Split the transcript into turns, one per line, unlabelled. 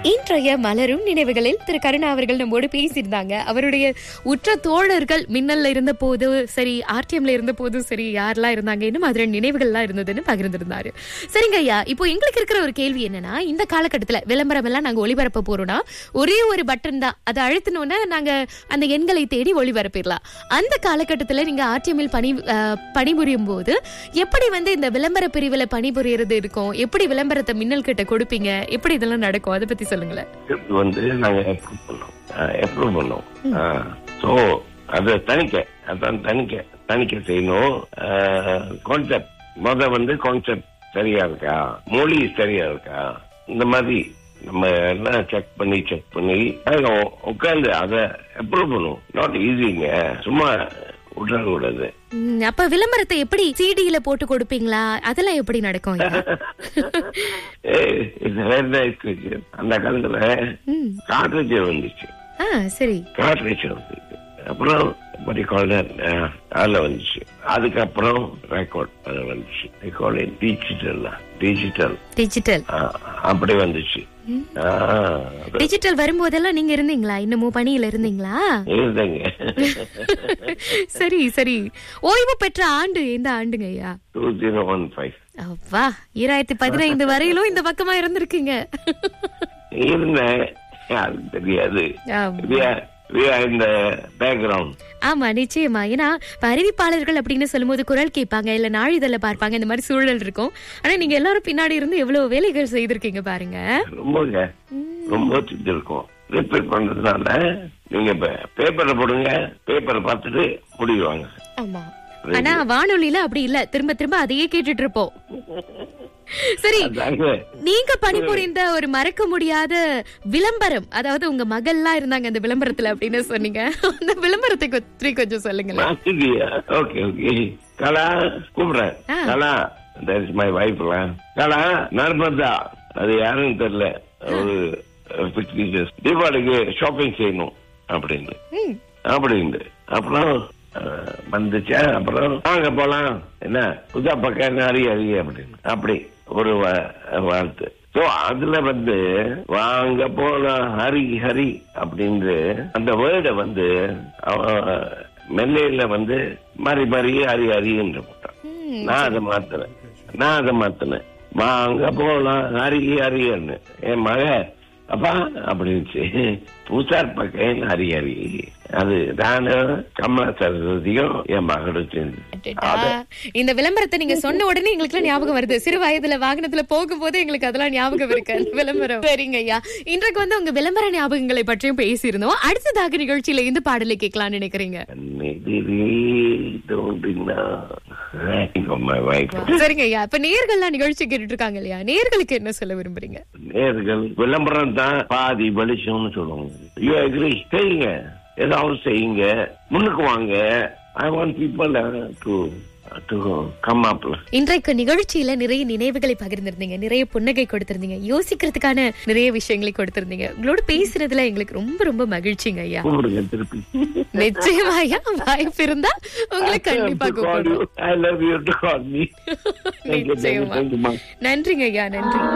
இன்றைய மலரும் நினைவுகளில் திரு கருணா அவர்கள் நம்மோடு பேசியிருந்தாங்க அவருடைய உற்ற தோழர்கள் மின்னல்ல இருந்த போது சரி ஆர்டிஎம்ல இருந்த போதும் சரி யாரெல்லாம் இருந்தாங்க என்ன மாதிரி நினைவுகள்லாம் இருந்ததுன்னு பகிர்ந்திருந்தாரு சரிங்க ஐயா இப்போ எங்களுக்கு இருக்கிற ஒரு கேள்வி என்னன்னா இந்த காலகட்டத்துல விளம்பரம் எல்லாம் நாங்க ஒளிபரப்ப போறோம்னா ஒரே ஒரு பட்டன் தான் அதை அழுத்தினோன்னா நாங்க அந்த எண்களை தேடி ஒளிபரப்பிடலாம் அந்த காலகட்டத்துல நீங்க ஆர்டிஎம்மில் பணி அஹ், பணிபுரியும் போது எப்படி வந்து இந்த விளம்பர பிரிவுல பணிபுரியறது இருக்கும் எப்படி விளம்பரத்தை மின்னல் கிட்ட கொடுப்பீங்க எப்படி இதெல்லாம் நடக்கும் அதை பத்தி சொல்லுங்களேன்
ஸ்கிரிப்ட் வந்து நாங்க அப்ரூவ் பண்ணோம் அப்ரூவ் பண்ணோம் ஸோ அது தணிக்கை அதான் தணிக்கை தணிக்கை செய்யணும் கான்செப்ட் முத வந்து கான்செப்ட் சரியா இருக்கா மொழி சரியா இருக்கா இந்த மாதிரி நம்ம எல்லாம் செக் பண்ணி செக் பண்ணி அதுல உட்காந்து அதை அப்ரூவ் பண்ணுவோம் நாட் ஈஸிங்க சும்மா விடக்கூடாது
ம், அப்ப விளம்பரத்தை எப்படி சிடியில போட்டு கொடுப்பீங்களா அதெல்லாம் எப்படி நடக்கும் ஐயா?
ஏய், இது very nice question. அந்த காலத்துல
ம்.
காட்ரேஜ் வந்துச்சு
ஆ சரி
கார்ட்ரேஜ் வந்துச்சு அப்புறம் படி காலர் அதில் வந்துச்சு அதுக்கப்புறம் ரெக்கார்ட் அது வந்துச்சு ரெக்கார்டு டிஜிட்டல் டிஜிட்டல்
டிஜிட்டல்
அப்படி வந்துச்சு ஆ, அது
டிஜிட்டல் வரும்போதெல்லாம் நீங்க இருந்தீங்களா இன்னமும் பணியில இருந்தீங்களா
இருந்தேங்க
சரி சரி ஓய்வு பெற்ற ஆண்டு எந்த ஆண்டுங்க ஐயா
டூ ஜீரோ ஒன் ஃபைவ்
அப்பா ஈராயிரத்தி பதினைந்து வரையிலும் இந்த பக்கமா இருந்திருக்கீங்க
இருந்தேன் அது தெரியாது
ஆமா.
இந்த பேக்ரவுண்ட்
ஆமா நிச்சயமா ஏன்னா இப்ப அறிவிப்பாளர்கள் அப்படின்னு சொல்லும்போது குரல் கேட்பாங்க இல்ல நாளிதழ பார்ப்பாங்க இந்த மாதிரி சூழல் இருக்கும் ஆனா நீங்க எல்லாரும் பின்னாடி இருந்து எவ்வளவு வேலைகள் செய்திருக்கீங்க பாருங்க
ரொம்பங்க ரொம்ப செஞ்சிருக்கோம் ரிப்பேர் பண்றதுனால நீங்க பேப்பரை போடுங்க பேப்பரை பார்த்துட்டு முடிவாங்க
ஆமா ஆனா வானொலியில அப்படி இல்ல திரும்ப திரும்ப அதையே கேட்டுட்டு இருப்போம் சரி
அதாங்க
நீங்க பணிபுரிந்த ஒரு மறக்க முடியாத விளம்பரம் அதாவது உங்க மகள்லாம் இருந்தாங்க அந்த விளம்பரத்துல அப்படின்னு சொன்னீங்க அந்த விளம்பரத்தை பற்றி கொஞ்சம் சொல்லுங்களேன்
மாத்திட்டியா ஓகே ஓகே கலா கூப்பிடுறேன்
ஆ.
கலா தட் இஸ் மை வைஃப்லாம் கலா நர்மதா அது யாருன்னு தெரியல ஒரு பிக்சர்ஸ் தீபாவளிக்கு ஷாப்பிங் செய்யணும் அப்படின்னு
ம்,
அப்படின்னு அப்புறம் அஹ், வந்துச்சா அப்புறம் வாங்க போலாம் என்ன புதா பக்கம் என்ன அறிய அறிய அப்படின்னு அப்படி ஒரு வா- வாழ்த்து சோ அதுல வந்து வாங்க போலாம் ஹரி ஹரி அப்படின்னு அந்த வேர்டை வந்து அவன் மெல்லையில வந்து மாறி மாறி ஹரி ஹரின்னு போட்டான்
ம்.
நான் அதை மாத்தினேன் நான் அதை மாத்தினேன் வாங்க போலாம் ஹரி ஹரின்னு என் மக அப்பா அப்படின்ச்சு பூசார் பக்கம் ஹரி ஹரி அது நானும் கமலா சரஸ்வதியும் என் மகளும் சேர்ந்து
அடடா. இந்த விளம்பரத்தை நீங்க சொன்ன உடனே எங்களுக்கு ஞாபகம் வருது சிறு வயதுல வாகனத்துல போகும்போது எங்களுக்கு அதெல்லாம் ஞாபகம் இருக்கு அந்த விளம்பரம் சரிங்க ஐயா இன்றைக்கு வந்து உங்க விளம்பர ஞாபகங்களை பற்றியும் பேசியிருந்தோம் அடுத்ததாக நிகழ்ச்சியில இருந்து பாடலை கேட்கலாம்னு நினைக்கிறீங்க
கண்ணெதிரே தோன்றினா my wife.
சரிங்க ஐயா இப்ப நேர்கள்லாம் நிகழ்ச்சி கேட்டுட்டு இருக்காங்க இல்லையா நேர்களுக்கு என்ன சொல்ல விரும்புறீங்க
நேர்கள் விளம்பரம் தான் பாதி வெளிச்சம்னு சொல்லுவாங்க யூ அக்ரி செய்யுங்க ஏதாவது செய்யுங்க முன்னுக்கு வாங்க I want people to to come அப்ல
இன்றைக்கு நிகழ்ச்சியில நிறைய நினைவுகளை பகிர்ந்திருந்தீங்க நிறைய புன்னகை கொடுத்திருந்தீங்க யோசிக்கிறதுக்கான நிறைய விஷயங்களை கொடுத்திருந்தீங்க உங்களோட பேசுறதுல எங்களுக்கு ரொம்ப ரொம்ப மகிழ்ச்சிங்க ஐயா
கூப்பிடுங்க திருப்பி
நிச்சயமா ஐயா வாய்ப்பு இருந்தா உங்களை கண்டிப்பா கூப்பிடுறோம்
I love you to call me
நிச்சயமா நன்றிங்க ஐயா நன்றி